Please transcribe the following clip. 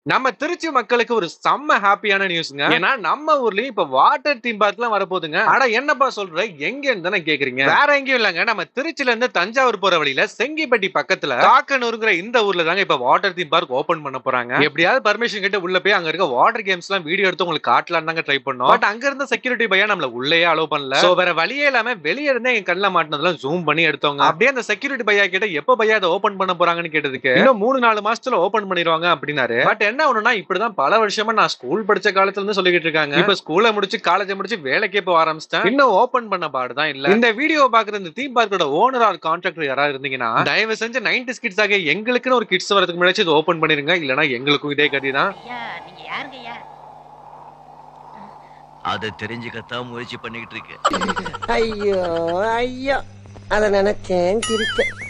நம்ம திருச்சி மக்களுக்கு ஒரு செம்ம ஹாப்பியான நியூஸ்ங்க ஏன்னா நம்ம ஊர்லயும் இப்ப வாட்டர் தீம் பார்க் எல்லாம் வரப்போகுதுங்க அட என்னப்பா சொல்ற எங்க இருந்தானே கேக்குறீங்க வேற எங்கேயும் இல்லங்க நம்ம திருச்சில இருந்து தஞ்சாவூர் போற வழியில செங்கிப்பட்டி பக்கத்துல காக்கனூருங்கிற இந்த ஊர்ல தாங்க இப்ப வாட்டர் தீம் பார்க் ஓபன் பண்ண போறாங்க எப்படியாவது பர்மிஷன் கிட்ட உள்ள போய் அங்க இருக்க வாட்டர் கேம்ஸ் எல்லாம் வீடியோ எடுத்து உங்களுக்கு காட்டலாம் தாங்க ட்ரை பண்ணோம் பட் அங்க இருந்த செக்யூரிட்டி பையன் நம்மள உள்ளேயே அலோவ் பண்ணல சோ வேற வழியே இல்லாம வெளியே இருந்தே என் கண்ணில் மாட்டினதெல்லாம் ஜூம் பண்ணி எடுத்தவங்க அப்படியே அந்த செக்யூரிட்டி பையா கிட்ட எப்ப பையா அதை ஓபன் பண்ண போறாங்கன்னு கேட்டதுக்கு இன்னும் மூணு நாலு மாசத்துல ஓபன் பண்ணிடுவாங்க அப்படின்னாரு பட் என்ன ஒண்ணுனா இப்படிதான் பல வருஷமா நான் ஸ்கூல் படிச்ச காலத்துல இருந்து சொல்லிக்கிட்டு இருக்காங்க இப்ப ஸ்கூலை முடிச்சு காலேஜ் முடிச்சு வேலைக்கே போக ஆரம்பிச்சிட்டேன் இன்னும் ஓபன் பண்ண பாடுதான் இல்ல இந்த வீடியோ பாக்குற இந்த தீம் பார்க்கோட ஓனர் ஆர் கான்ட்ராக்டர் யாராவது இருந்தீங்கன்னா தயவு செஞ்சு நைன்டி கிட்ஸ் ஆக எங்களுக்குன்னு ஒரு கிட்ஸ் வரதுக்கு முன்னாடி இது ஓபன் பண்ணிருங்க இல்லனா எங்களுக்கும் இதே கதி தான் ஐயா நீங்க யாருங்க ஐயா அதை தெரிஞ்சுக்கத்தான் முயற்சி பண்ணிக்கிட்டு இருக்கேன் ஐயோ ஐயோ அத நினைச்சேன் சிரிச்சேன்